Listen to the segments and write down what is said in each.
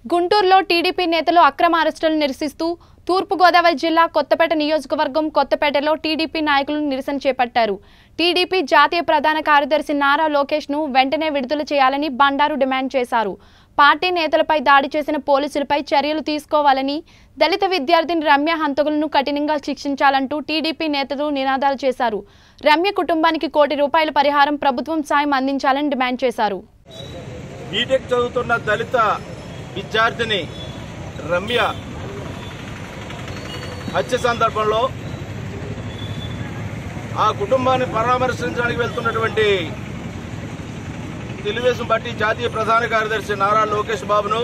గుంటూరులో టీడీపీ నేతలు అక్రమ అరెస్టులను నిరసిస్తూ తూర్పుగోదావరి జిల్లా కొత్తపేట నియోజకవర్గం కొత్తపేటలో టీడీపీ నాయకులు నిరసన చేపట్టారు టీడీపీ జాతీయ ప్రధాన కార్యదర్శి నారా లోకేష్ ను వెంటనే విడుదల చేయాలని బండారు డిమాండ్ చేశారు పార్టీ నేతలపై దాడి చేసిన పోలీసులపై చర్యలు తీసుకోవాలని దళిత విద్యార్థిని రమ్య హంతకులను కఠినంగా శిక్షించాలంటూ టీడీపీ నేతలు నినాదాలు చేశారు రమ్య కుటుంబానికి కోటి రూపాయల పరిహారం ప్రభుత్వం సాయం అందించాలని డిమాండ్ చేశారు బీటెక్ చదువుతున్న దళిత విద్యార్థిని రమ్య హత్య సందర్భంలో ఆ కుటుంబాన్ని పరామర్శించడానికి వెళ్తున్నటువంటి తెలుగుదేశం పార్టీ జాతీయ ప్రధాన కార్యదర్శి నారా లోకేష్ బాబును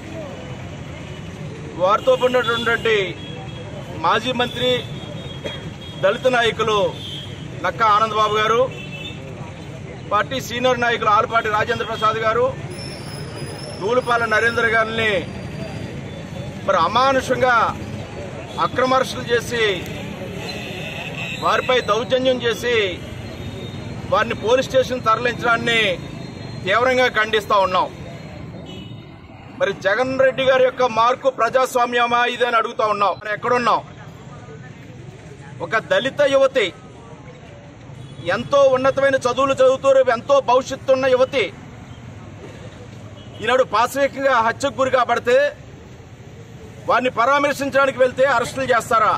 వారితో ఉన్నటువంటి మాజీ మంత్రి దళిత నాయకులు నక్క ఆనంద్ బాబు గారు పార్టీ సీనియర్ నాయకులు ఆలపాటి రాజేంద్ర ప్రసాద్ గారు దూలుపాల నరేంద్ర గారిని మరి అమానుషంగా అక్రమర్షలు చేసి వారిపై దౌర్జన్యం చేసి వారిని పోలీస్ స్టేషన్ తరలించడాన్ని తీవ్రంగా ఖండిస్తా ఉన్నాం మరి జగన్ రెడ్డి గారి యొక్క మార్కు ప్రజాస్వామ్యమా ఇది అని అడుగుతా ఉన్నాం మనం ఎక్కడున్నాం ఒక దళిత యువతి ఎంతో ఉన్నతమైన చదువులు చదువుతూ రేపు ఎంతో భవిష్యత్తు ఉన్న యువతి ఈనాడు పాశవికంగా హత్యకు గురి కాబడితే వారిని పరామర్శించడానికి వెళ్తే అరెస్టులు చేస్తారా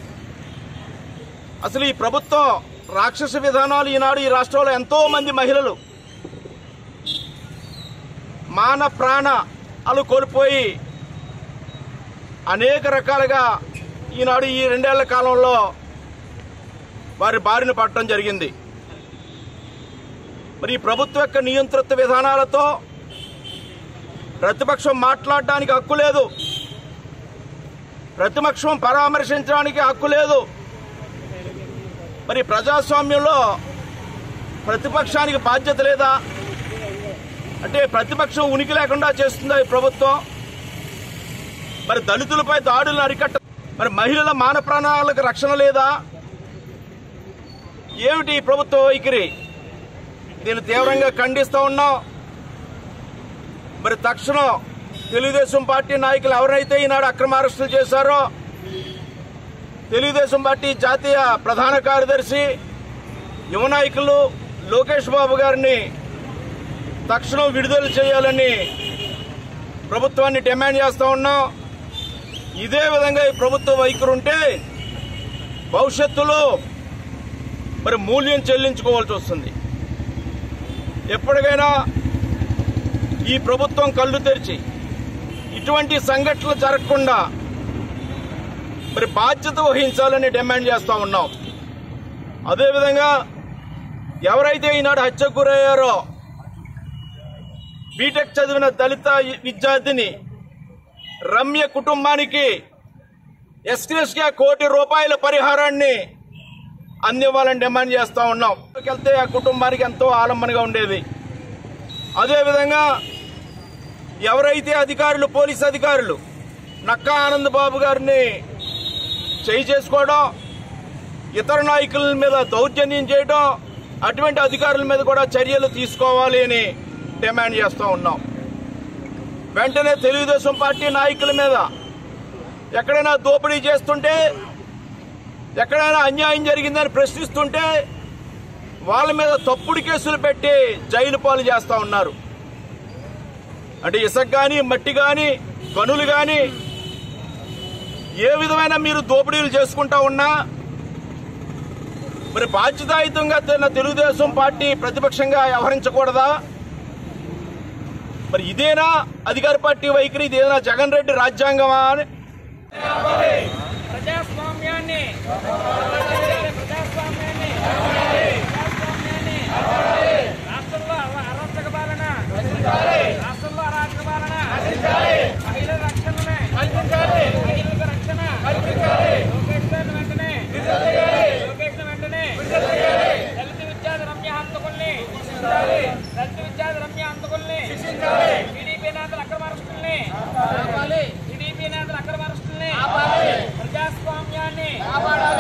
అసలు ఈ ప్రభుత్వం రాక్షస విధానాలు ఈనాడు ఈ రాష్ట్రంలో ఎంతో మంది మహిళలు మాన ప్రాణ అలు కోల్పోయి అనేక రకాలుగా ఈనాడు ఈ రెండేళ్ల కాలంలో వారి బారిన పడటం జరిగింది మరి ఈ ప్రభుత్వ యొక్క నియంత్రిత విధానాలతో ప్రతిపక్షం మాట్లాడడానికి హక్కు లేదు ప్రతిపక్షం పరామర్శించడానికి హక్కు లేదు మరి ప్రజాస్వామ్యంలో ప్రతిపక్షానికి బాధ్యత లేదా అంటే ప్రతిపక్షం ఉనికి లేకుండా చేస్తుందా ఈ ప్రభుత్వం మరి దళితులపై దాడులను అరికట్ట మరి మహిళల మాన ప్రాణాలకు రక్షణ లేదా ఏమిటి ఈ ప్రభుత్వ వైఖరి దీన్ని తీవ్రంగా ఖండిస్తూ ఉన్నాం మరి తక్షణం తెలుగుదేశం పార్టీ నాయకులు ఎవరైతే ఈనాడు అక్రమ అరెస్టులు చేశారో తెలుగుదేశం పార్టీ జాతీయ ప్రధాన కార్యదర్శి యువ నాయకులు లోకేష్ బాబు గారిని తక్షణం విడుదల చేయాలని ప్రభుత్వాన్ని డిమాండ్ చేస్తా ఉన్నాం ఇదే విధంగా ఈ ప్రభుత్వ వైఖరి ఉంటే భవిష్యత్తులో మరి మూల్యం చెల్లించుకోవాల్సి వస్తుంది ఎప్పటికైనా ఈ ప్రభుత్వం కళ్ళు తెరిచి ఇటువంటి సంఘటనలు జరగకుండా మరి బాధ్యత వహించాలని డిమాండ్ చేస్తా ఉన్నాం అదేవిధంగా ఎవరైతే ఈనాడు హత్యకు గురయ్యారో బీటెక్ చదివిన దళిత విద్యార్థిని రమ్య కుటుంబానికి ఎస్టీఎస్గా కోటి రూపాయల పరిహారాన్ని అందివ్వాలని డిమాండ్ చేస్తా ఉన్నాం వెళ్తే ఆ కుటుంబానికి ఎంతో ఆలంబనగా ఉండేది అదేవిధంగా ఎవరైతే అధికారులు పోలీస్ అధికారులు నక్కా ఆనంద్ బాబు గారిని చేయి చేసుకోవడం ఇతర నాయకుల మీద దౌర్జన్యం చేయడం అటువంటి అధికారుల మీద కూడా చర్యలు తీసుకోవాలి అని డిమాండ్ చేస్తూ ఉన్నాం వెంటనే తెలుగుదేశం పార్టీ నాయకుల మీద ఎక్కడైనా దోపిడీ చేస్తుంటే ఎక్కడైనా అన్యాయం జరిగిందని ప్రశ్నిస్తుంటే వాళ్ళ మీద తప్పుడు కేసులు పెట్టి జైలు పాలు చేస్తా ఉన్నారు అంటే ఇసుక కానీ మట్టి కానీ గనులు కానీ ఏ విధమైన మీరు దోపిడీలు చేసుకుంటా ఉన్నా మరి బాధ్యతాయుతంగా తిన్న తెలుగుదేశం పార్టీ ప్రతిపక్షంగా వ్యవహరించకూడదా మరి ఇదేనా అధికార పార్టీ వైఖరి ఇదేనా జగన్ రెడ్డి రాజ్యాంగమా అని ప్రజాస్వామ్యాన్ని ప్రజాస్వామ్యాన్ని ప్రజాస్వామ్యాన్ని రాష్ట్రంలో అర- అరాచక పాలన రాష్ట్రంలో అరాచక పాలన మహిళల రక్షణనే మహిళలకు రక్షణ లోకేష్ గారిని వెంటనే లోకేష్ వెంటనే దళిత విద్యార్థి రమ్య హంతకుల్ని దళిత విద్యార్థి రమ్య హంతకుల్ని టీడీపీ నేతల అక్రమ అరెస్టుల్ని టీడీపీ నేతల అక్రమ అరెస్టుల్ని ప్రజాస్వామ్యాన్ని